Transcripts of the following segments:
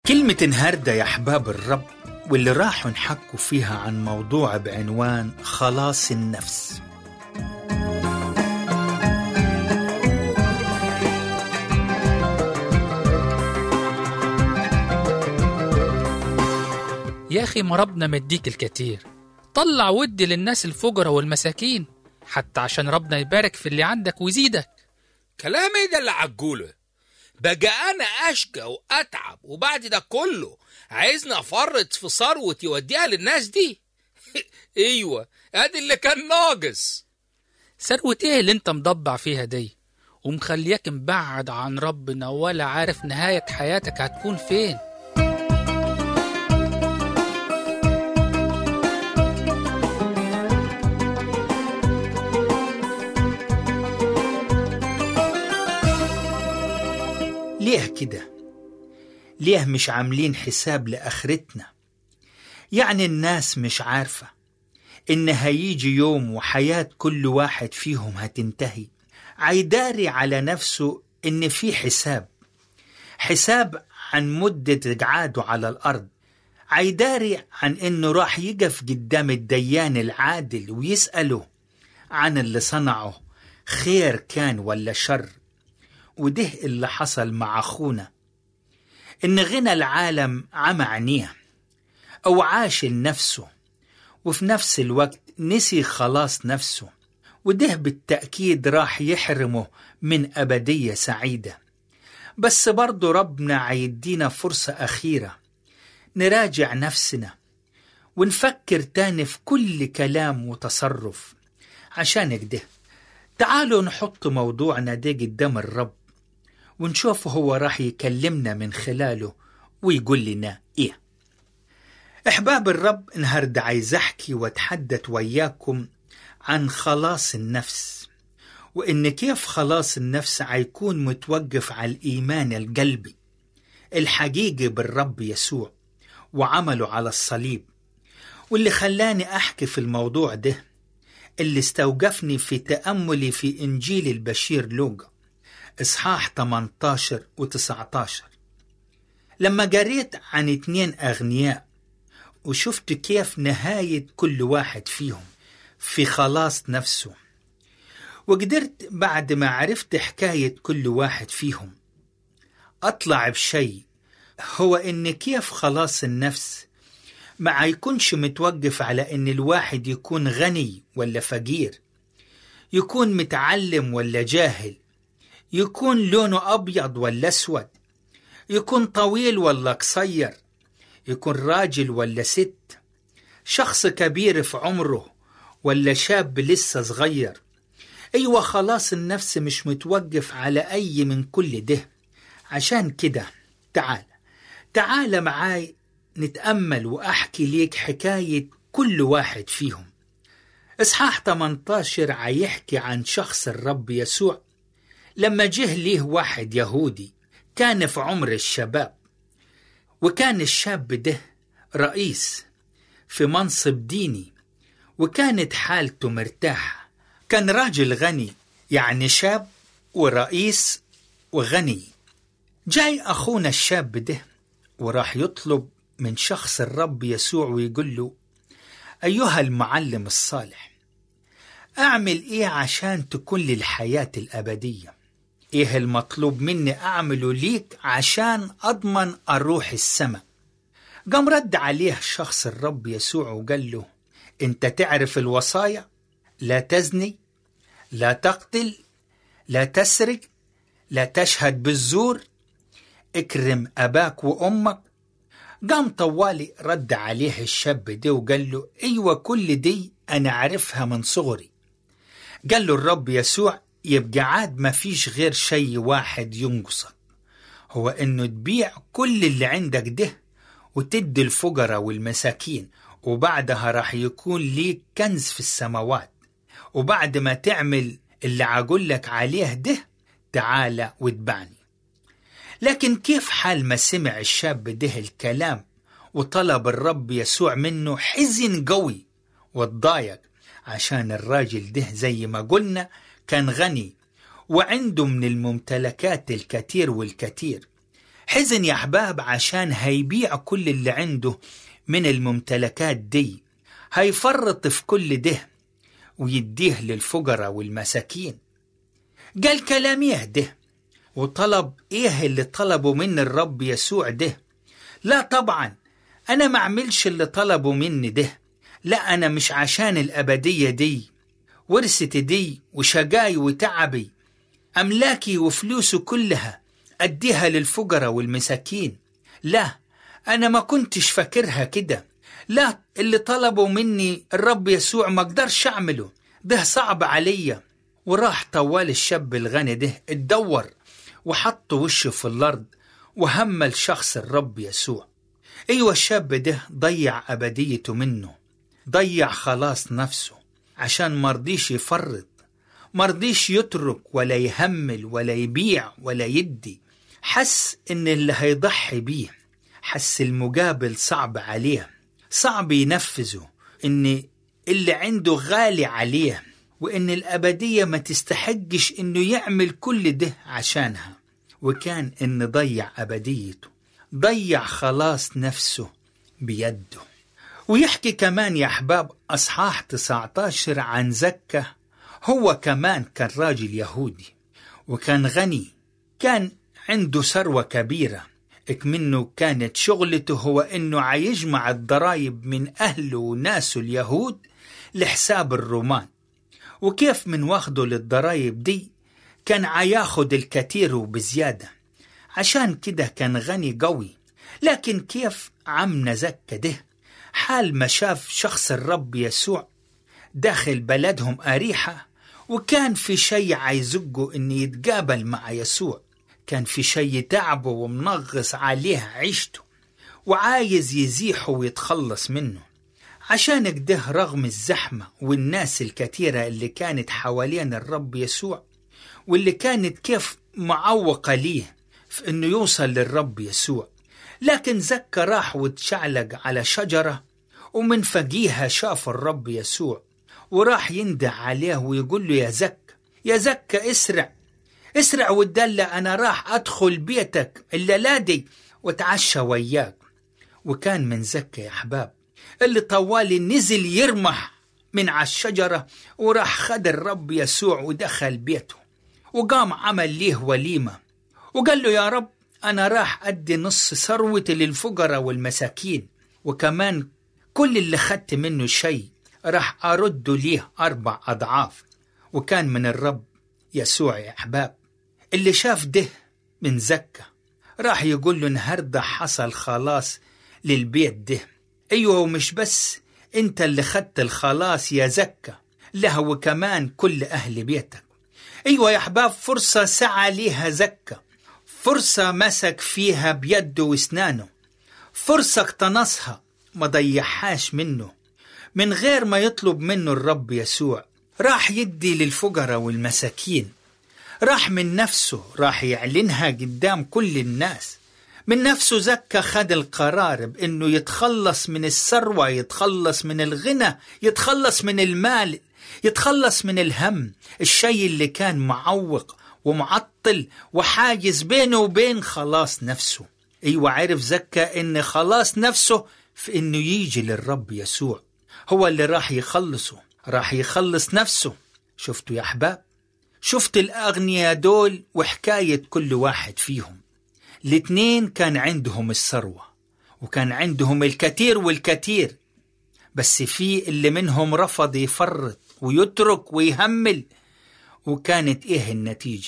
كلمة النهاردة يا أحباب الرب واللي راحوا نحكوا فيها عن موضوع بعنوان خلاص النفس يا أخي ما ربنا مديك الكتير طلع ودي للناس الفقراء والمساكين حتى عشان ربنا يبارك في اللي عندك ويزيدك كلام ايه ده اللي عجوله بقى انا اشقى واتعب وبعد ده كله عايزني افرط في ثروة يوديها للناس دي ايوه ادي اللي كان ناقص ثروة ايه اللي انت مضبع فيها دي ومخلياك مبعد عن ربنا ولا عارف نهاية حياتك هتكون فين ليه كده؟ ليه مش عاملين حساب لآخرتنا؟ يعني الناس مش عارفة إن هيجي يوم وحياة كل واحد فيهم هتنتهي عيداري على نفسه إن في حساب حساب عن مدة قعاده على الأرض عيداري عن إنه راح يقف قدام الديان العادل ويسأله عن اللي صنعه خير كان ولا شر وده اللي حصل مع أخونا إن غنى العالم عمى عينيه أو عاش لنفسه وفي نفس الوقت نسي خلاص نفسه وده بالتأكيد راح يحرمه من أبدية سعيدة بس برضو ربنا عيدينا فرصة أخيرة نراجع نفسنا ونفكر تاني في كل كلام وتصرف عشان كده تعالوا نحط موضوعنا ده قدام الرب ونشوف هو راح يكلمنا من خلاله ويقول لنا إيه أحباب الرب النهاردة عايز أحكي وأتحدث وياكم عن خلاص النفس وإن كيف خلاص النفس هيكون متوقف على الإيمان القلبي الحقيقي بالرب يسوع وعمله على الصليب واللي خلاني أحكي في الموضوع ده اللي استوقفني في تأملي في إنجيل البشير لوقا إصحاح 18 و 19 لما قريت عن اتنين أغنياء وشفت كيف نهاية كل واحد فيهم في خلاص نفسه وقدرت بعد ما عرفت حكاية كل واحد فيهم أطلع بشيء هو إن كيف خلاص النفس ما يكونش متوقف على إن الواحد يكون غني ولا فقير يكون متعلم ولا جاهل يكون لونه أبيض ولا أسود يكون طويل ولا قصير يكون راجل ولا ست شخص كبير في عمره ولا شاب لسه صغير أيوة خلاص النفس مش متوقف على أي من كل ده عشان كده تعال تعال معاي نتأمل وأحكي ليك حكاية كل واحد فيهم إصحاح 18 عيحكي عن شخص الرب يسوع لما جه ليه واحد يهودي كان في عمر الشباب وكان الشاب ده رئيس في منصب ديني وكانت حالته مرتاحة كان راجل غني يعني شاب ورئيس وغني جاي أخونا الشاب ده وراح يطلب من شخص الرب يسوع ويقول له أيها المعلم الصالح أعمل إيه عشان تكون لي الحياة الأبدية إيه المطلوب مني أعمله ليك عشان أضمن أروح السماء قام رد عليه شخص الرب يسوع وقال له أنت تعرف الوصايا لا تزني لا تقتل لا تسرق لا تشهد بالزور اكرم أباك وأمك قام طوالي رد عليه الشاب ده وقال له أيوة كل دي أنا عارفها من صغري قال له الرب يسوع يبقى عاد ما فيش غير شيء واحد ينقصك هو انه تبيع كل اللي عندك ده وتدي الفقراء والمساكين وبعدها راح يكون ليك كنز في السماوات وبعد ما تعمل اللي عقول لك عليه ده تعالى واتبعني لكن كيف حال ما سمع الشاب ده الكلام وطلب الرب يسوع منه حزن قوي واتضايق عشان الراجل ده زي ما قلنا كان غني وعنده من الممتلكات الكثير والكثير حزن يا أحباب عشان هيبيع كل اللي عنده من الممتلكات دي هيفرط في كل ده ويديه للفقراء والمساكين قال كلام يهده وطلب ايه اللي طلبه من الرب يسوع ده لا طبعا انا ما اعملش اللي طلبه مني ده لا انا مش عشان الابدية دي ورثتي دي وشقاي وتعبي املاكي وفلوسه كلها اديها للفقراء والمساكين لا انا ما كنتش فاكرها كده لا اللي طلبوا مني الرب يسوع ما اقدرش اعمله ده صعب عليا وراح طوال الشاب الغني ده اتدور وحط وشه في الارض وهمل شخص الرب يسوع ايوه الشاب ده ضيع ابديته منه ضيع خلاص نفسه عشان مرضيش يفرط مرضيش يترك ولا يهمل ولا يبيع ولا يدي حس ان اللي هيضحي بيه حس المقابل صعب عليه صعب ينفذه ان اللي عنده غالي عليه وان الابديه ما تستحقش انه يعمل كل ده عشانها وكان ان ضيع ابديته ضيع خلاص نفسه بيده ويحكي كمان يا احباب اصحاح 19 عن زكه هو كمان كان راجل يهودي وكان غني كان عنده ثروه كبيره اكمنه كانت شغلته هو انه عيجمع الضرايب من اهله وناسه اليهود لحساب الرومان وكيف من واخده للضرايب دي كان عياخد الكثير وبزيادة عشان كده كان غني قوي لكن كيف عم زكى ده حال ما شاف شخص الرب يسوع داخل بلدهم أريحة وكان في شي عايزقه إن يتقابل مع يسوع كان في شي تعبه ومنغص عليه عيشته وعايز يزيحه ويتخلص منه عشان كده رغم الزحمة والناس الكثيرة اللي كانت حوالين الرب يسوع واللي كانت كيف معوقة ليه في انه يوصل للرب يسوع لكن زكى راح وتشعلق على شجرة ومن فوقيها شاف الرب يسوع وراح يندع عليه ويقول له يا زك يا زك اسرع اسرع وتدلع انا راح ادخل بيتك الليلة دي واتعشى وياك وكان من زكى يا احباب اللي طوالي نزل يرمح من على الشجرة وراح خد الرب يسوع ودخل بيته وقام عمل ليه وليمة وقال له يا رب أنا راح أدي نص ثروتي للفقراء والمساكين وكمان كل اللي خدت منه شيء راح أرده ليه أربع أضعاف وكان من الرب يسوع يا أحباب اللي شاف ده من زكا راح يقول له النهارده حصل خلاص للبيت ده أيوة ومش بس أنت اللي خدت الخلاص يا زكا له وكمان كل أهل بيتك أيوة يا أحباب فرصة سعى ليها زكا فرصة مسك فيها بيده واسنانه فرصة اقتنصها ما ضيعهاش منه من غير ما يطلب منه الرب يسوع راح يدي للفقراء والمساكين راح من نفسه راح يعلنها قدام كل الناس من نفسه زكى خد القرار بأنه يتخلص من الثروة يتخلص من الغنى يتخلص من المال يتخلص من الهم الشيء اللي كان معوق ومعطل وحاجز بينه وبين خلاص نفسه ايوه عرف زكى ان خلاص نفسه في انه يجي للرب يسوع هو اللي راح يخلصه راح يخلص نفسه شفتوا يا احباب شفت الاغنياء دول وحكايه كل واحد فيهم الاتنين كان عندهم الثروه وكان عندهم الكثير والكثير بس في اللي منهم رفض يفرط ويترك ويهمل وكانت ايه النتيجه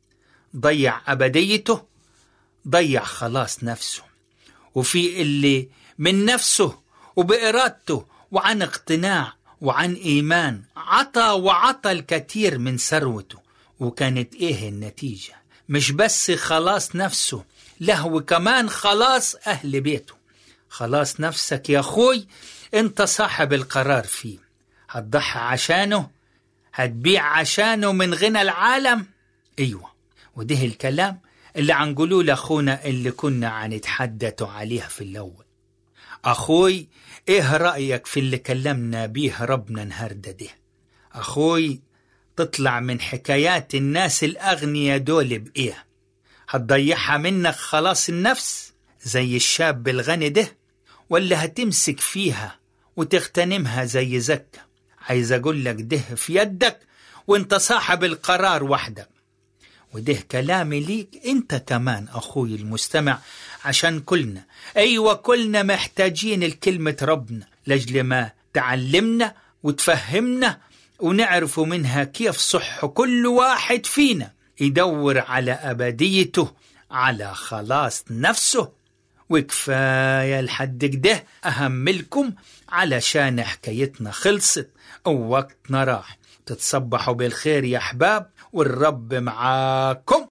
ضيع ابديته ضيع خلاص نفسه وفي اللي من نفسه وبإرادته وعن اقتناع وعن إيمان عطى وعطى الكثير من ثروته وكانت إيه النتيجة مش بس خلاص نفسه له وكمان خلاص أهل بيته خلاص نفسك يا أخوي أنت صاحب القرار فيه هتضحي عشانه هتبيع عشانه من غنى العالم أيوة وده الكلام اللي عنقولوه لأخونا اللي كنا عنتحدثوا عليه في الأول أخوي إيه رأيك في اللي كلمنا بيه ربنا النهاردة ده أخوي تطلع من حكايات الناس الأغنياء دول بإيه هتضيعها منك خلاص النفس زي الشاب الغني ده ولا هتمسك فيها وتغتنمها زي زكا عايز أقول لك ده في يدك وانت صاحب القرار وحدك وده كلامي ليك انت كمان أخوي المستمع عشان كلنا أيوة كلنا محتاجين الكلمة ربنا لجل ما تعلمنا وتفهمنا ونعرف منها كيف صح كل واحد فينا يدور على أبديته على خلاص نفسه وكفاية لحد كده أهملكم علشان حكايتنا خلصت ووقتنا راح تتصبحوا بالخير يا أحباب والرب معاكم